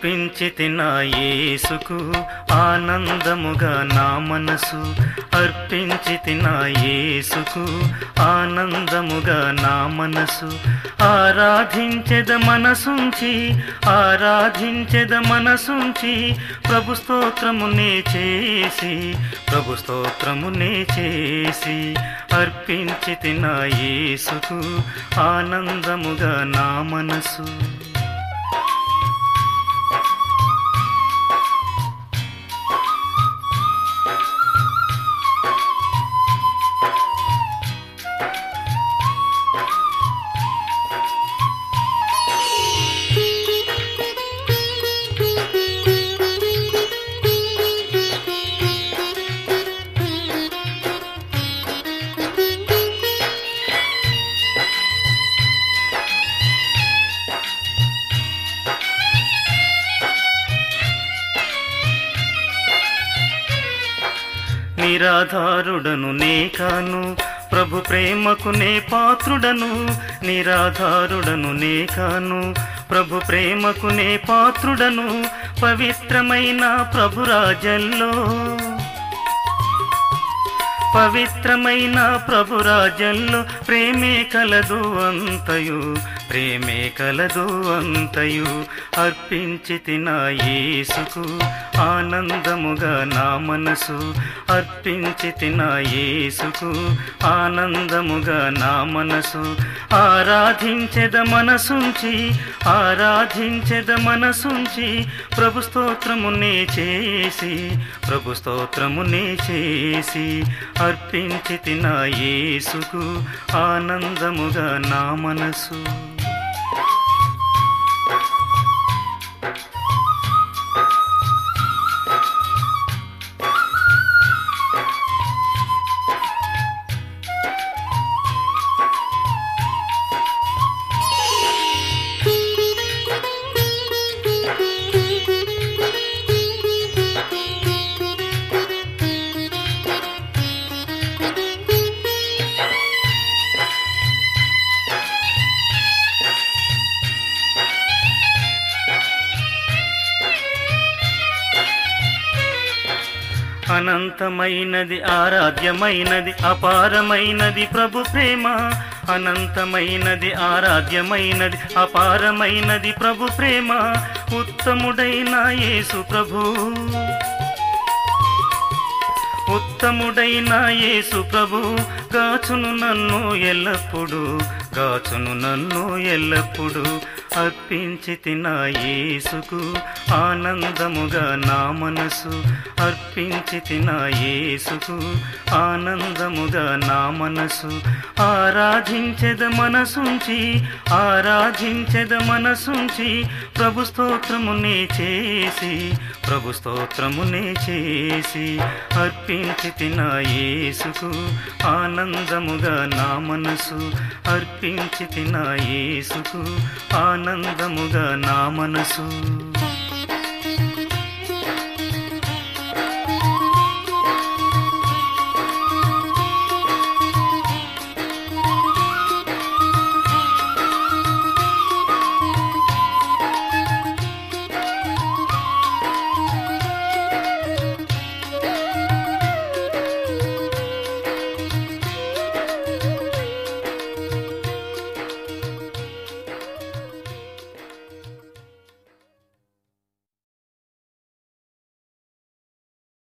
అర్పించి నా యేసుకు ఆనందముగా నా మనసు అర్పించి నా యేసుకు ఆనందముగా నా మనసు ఆరాధించెద మనసుంచి ఆరాధించెద మనసుంచి ప్రభు స్తోత్రమునే చేసి ప్రభు స్తోత్రమునే చేసి అర్పించి నా యేసుకు ఆనందముగా నా మనసు నిరాధారుడను నే కాను ప్రభు ప్రేమకు నే పాత్రుడను నిరాధారుడను నే కాను ప్రభు ప్రేమకు నే పాత్రుడను పవిత్రమైన ప్రభు రాజల్లో పవిత్రమైన ప్రభు రాజల్లో ప్రేమే కలదు అంతయు ప్రేమే కలదు అంతయు అర్పించి నా యేసుకు ఆనందముగా నా మనసు అర్పించి నా యేసుకు ఆనందముగా నా మనసు ఆరాధించెద మనసుంచి ఆరాధించెద మనసుంచి ప్రభు స్తోత్రమునే చేసి ప్రభు స్తోత్రమునే చేసి అర్పించి నా యేసుకు ఆనందముగా నా మనసు అనంతమైనది ఆరాధ్యమైనది అపారమైనది ప్రభు ప్రేమ అనంతమైనది ఆరాధ్యమైనది అపారమైనది ప్రభు ప్రేమ ఉత్తముడైన యేసు ప్రభు ఉత్తముడైన యేసు ప్రభు గాచును నన్ను ఎల్లప్పుడు గాచును నన్ను ఎల్లప్పుడు అర్పించి నా యేసుకు ఆనందముగా నా మనసు అర్పించి నా యేసుకు ఆనందముగా నా మనసు ఆరాధించెద మనసుంచి ఆరాధించెద మనసుంచి ప్రభు స్తోత్రమునే చేసి ప్రభు స్తోత్రమునే చేసి అర్పించి నా యేసుకు ఆనందముగా నా మనసు అర్పించి నా యేసుకు ఆనందముగా నా మనసు